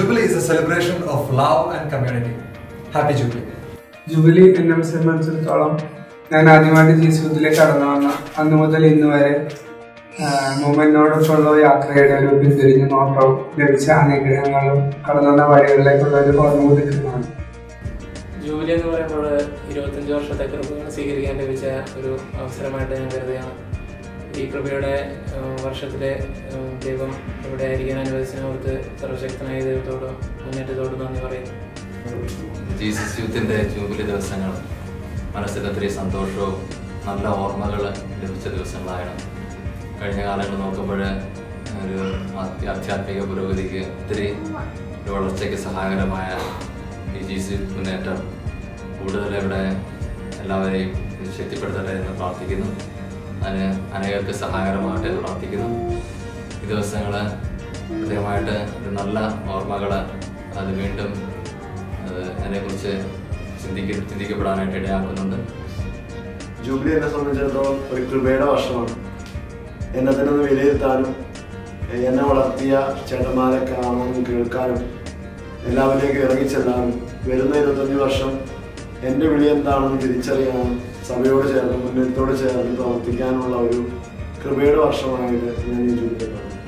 Jubilee is a celebration of love and community. Happy Jubilee. Jubilee എന്നെ സംബന്ധിച്ചിടത്തോളം ഞാൻ ആദ്യമായിട്ട് ജീവിതത്തിലേക്ക് കടന്നു വന്ന അന്ന് മുതൽ ഇന്ന് വരെ മൂമെന്റിനോടൊപ്പമുള്ള യാത്രയുടെ ഒരു പിന്തിരിഞ്ഞ നോട്ടവും ലഭിച്ച അനുഗ്രഹങ്ങളും കടന്നു വന്ന വഴികളിലേക്കുള്ള ഒരു ഓർമ്മ പുതുക്കലാണ് ജൂബിലി എന്ന് പറയുമ്പോൾ ഇരുപത്തഞ്ച് വർഷത്തെ കൃപകൾ സ്വീകരിക്കാൻ ലഭിച്ച ഒരു അവസരമായിട്ട് ഞാൻ കരുതുകയാണ് ഈ കൃപയുടെ ഏഹ്, വർഷത്തിലെ ഏഹ്, ദൈവം ഇവിടെ ആയിരിക്കാൻ അനുവദിച്ചതിനോർത്ത് സർവശക്തനായ ദൈവത്തോട് മുന്നേറ്റത്തോട് നന്ദി പറയുന്നു ജീസസ് യൂത്തിൻ്റെ ജൂബിലി ദിവസങ്ങൾ മനസ്സിൽ ഒത്തിരി സന്തോഷവും നല്ല ഓർമ്മകൾ ലഭിച്ച ദിവസങ്ങളാണ് കഴിഞ്ഞ കാലങ്ങൾ നോക്കുമ്പോൾ ഒരു ആധ്യ- ആധ്യാത്മിക പുരോഗതിക്ക് ഒത്തിരി ഒരു വളർച്ചയ്ക്ക് സഹായകരമായ ഈ ജീസസ് യൂത്ത് മുന്നേറ്റം കൂടുതൽ ഇവിടെ എല്ലാവരെയും ഇത് ശക്തിപ്പെടുത്തട്ടെ എന്ന് പ്രാർത്ഥിക്കുന്നു അതിന് അനേകർക്ക് സഹായകരമാകട്ടെ എന്ന് പ്രാർത്ഥിക്കുന്നു ഈ ദിവസങ്ങൾ കൃത്യമായിട്ട് ഒരു നല്ല ഓർമ്മകൾ അത് വീണ്ടും അത് അതിനെക്കുറിച്ച് ചിന്തിക്ക ചിന്തിക്കപ്പെടാനായിട്ട് ഇടയാക്കുന്നുണ്ട് ജൂബിലി എന്നെ സംബന്ധിച്ചിടത്തോളം ഒരു കൃപയുടെ വർഷമാണ് എന്നെ തന്നെ ഒന്ന് വിലയിരുത്താനും എ- എന്നെ വളർത്തിയ ചേട്ടന്മാരെ കാണാനും കേൾക്കാനും എല്ലാവരിലേക്കും ഇറങ്ങിച്ചെല്ലാനും വരുന്ന ഇരുപത്തഞ്ച് വർഷം എൻ്റെ വിളി എന്താണെന്ന് തിരിച്ചറിയാനും സഭയോട് ചേർന്ന് മുന്നേറ്റത്തോട് ചേർന്ന് പ്രവർത്തിക്കാനുള്ള ഒരു കൃപയുടെ വർഷമായിട്ട് ഞാൻ ഈ ജൂബിലി കാണുന്നു